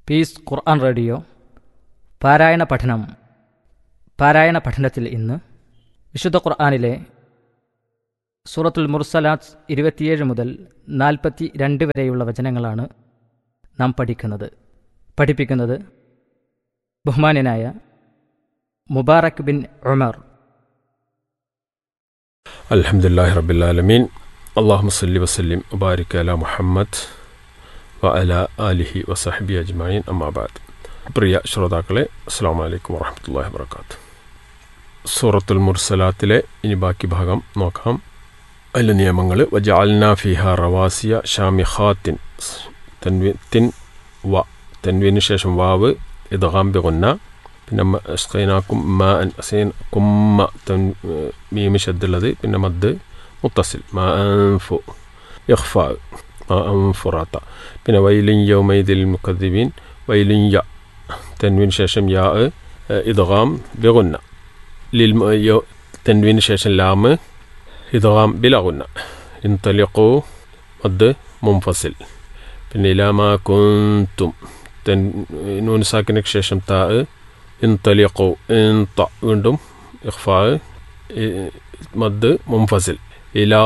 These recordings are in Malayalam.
പീസ് ഖുർആൻ റേഡിയോ പാരായണ പഠനം പാരായണ പഠനത്തിൽ ഇന്ന് വിശുദ്ധ ഖുർആനിലെ സൂറത്തുൽ മുർസലാത്ത് ഇരുപത്തിയേഴ് മുതൽ നാൽപ്പത്തി രണ്ട് വരെയുള്ള വചനങ്ങളാണ് നാം പഠിക്കുന്നത് പഠിപ്പിക്കുന്നത് ബഹുമാന്യനായ മുബാറക് ബിൻ ഉമർ അലഹമുല്ലാഹി റബിലാലമീൻ അള്ളാഹു സല്ലി വസ്ലിം മുബാരിക് അല മുഹമ്മദ് വ അല അലിഹി വസഹബി അജ്മായിൻ അമ്മാബാദ് പ്രിയ ശ്രോതാക്കളെ അസ്സാം വലൈക്കും വാഹമത്തല്ലാഹി വർക്കാത്ത് സൂറത്തുൽ മുർസലാത്തിലെ ഇനി ബാക്കി ഭാഗം നോക്കാം അതിലെ നിയമങ്ങൾ വജാൽന ഫിഹ റവാസിയ ഷാമിഖാത്തിൻ തൻവി തിൻ വ തൻവീന് ശേഷം വാവ് ഇദ്ഗാം ബിഗുന്ന പിന്നെ സ്കൈനാക്കും മാ അൻ സൈൻ കുമ്മ തൻ മീമി ഷദ്ദുള്ളത് പിന്നെ മദ് മുത്തസിൽ മാ അൻഫു ഇഖ്ഫ മാ അൻഫുറാത്ത പിന്നെ വൈലിൻ യൗമൈദിൽ മുക്കദ്ദിബീൻ വൈലിൻ യ തൻവീന് ശേഷം യാ ഇദ്ഗാം ബിഗുന്ന ലിൽ തൻവീന് ശേഷം ലാമ് ഇദ്ഗാം ബിലഗുന്ന ഇൻതലിഖു മദ് മുംഫസിൽ പിന്നെ ഇലാമാ കുന്തും തെൻ നൂൻ സാക്കിനക്ക് ശേഷം താ ഇൻതലിഖു ഇൻത വീണ്ടും ഇഖ്ഫാ മദ് മുംഫസിൽ ഇലാ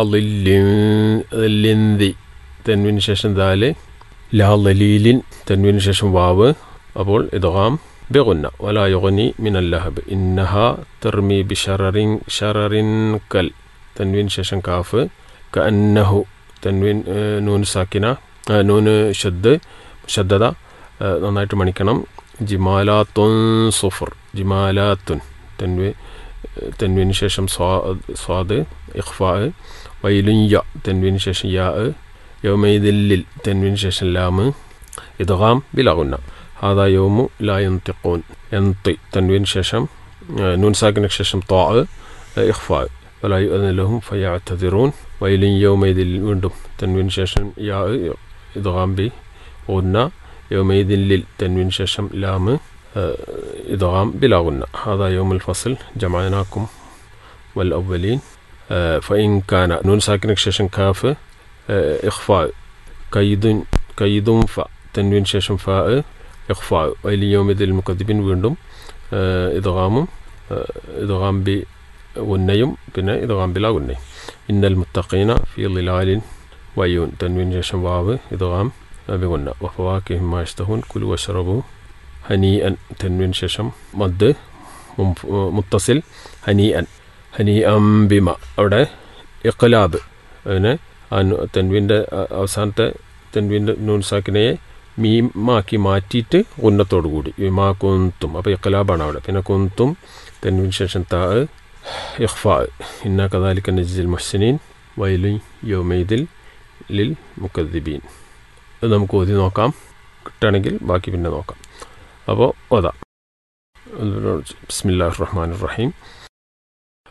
ലിന്ദി തെൻവിന് ശേഷം ദാല് ലാ ലലീലിൻ തെൻവിന് ശേഷം വാവ് അപ്പോൾ ഇദ്ഗാം ബിഗുന്ന വലാ യുഗ്നി മിൻ അല്ലഹബ് ഇന്നഹ തർമി ബിഷററിൻ ഷററിൻ കൽ തൻവീൻ ശേഷം കാഫ് കന്നഹു തൻവീൻ നൂൻ സാക്കിന നൂന് ഷദ് ഷദ്ദത നന്നായിട്ട് മണിക്കണം ജിമാലാത്തുൻ സുഫർ ജിമാലാത്തുൻ തൻവി തൻവീന് ശേഷം സ്വാ സ്വാദ് ഇഖ്ഫാ വൈലുൻ യ തൻവീന് ശേഷം യാ യൗമൈദില്ലിൽ തൻവീന് ശേഷം ലാമ് ഇദ്ഗാം ബിലഗുന്ന ഹാദാ യൗമു ലാ യന്തിഖൂൻ യന്തി തൻവീന് ശേഷം നൂൻ സാക്കിന് ശേഷം ത്വാ ഇഖ്ഫാ ولا يؤذن لهم فيعتذرون ويل يومئذ വീണ്ടും തൻവീൻ ശേഷം യാ ഇദ്ഗാം ബി غنى يومئذ لل تنوين ششم لام إدغام بلا غنى هذا يوم الفصل جمعناكم والأولين فإن كان نون ساكن ششم كاف إخفاء كيد كيد ف تنوين ششم فاء إخفاء ويل يومئذ المكذبين വീണ്ടും إدغام إدغام بي ഉന്നയും പിന്നെ ഇത് കാമ്പില ഉന്നയും ഇന്നൽ മുത്തഖീന ഫി ലിലാലിൻ വയ്യൂൻ തൻവീൻ ശേഷം വാവ് ഇത് കാം ബിഗുന്ന വഫവാക്കിഹിം മാഷ്തഹൂൻ കുലു വഷറബു ഹനീ അൻ തൻവീൻ ശേഷം മദ് മുത്തസിൽ ഹനീ അൻ ഹനീ അംബിമ അവിടെ ഇഖ്ലാബ് അതിന് തെൻവീൻ്റെ അവസാനത്തെ തെൻവീൻ്റെ നൂൻസാക്കിനെ മീമാക്കി മാറ്റിയിട്ട് ഉന്നത്തോടു കൂടി വിമാ കുന്തും അപ്പോൾ ഇഖ്ലാബാണ് അവിടെ പിന്നെ കുന്തും തെൻവീൻ ശേഷം താ ഇഖ്ഫാ ഇന്ന കദാലിക്ക നജിൽ മുഹ്സിനീൻ വൈലു യോമൈദിൽ ലിൽ മുക്കദ്ദിബീൻ അത് നമുക്ക് ഓതി നോക്കാം കിട്ടുകയാണെങ്കിൽ ബാക്കി പിന്നെ നോക്കാം അപ്പോൾ ഓതാം ബിസ്മില്ലാഹ് റഹ്മാൻ റഹീം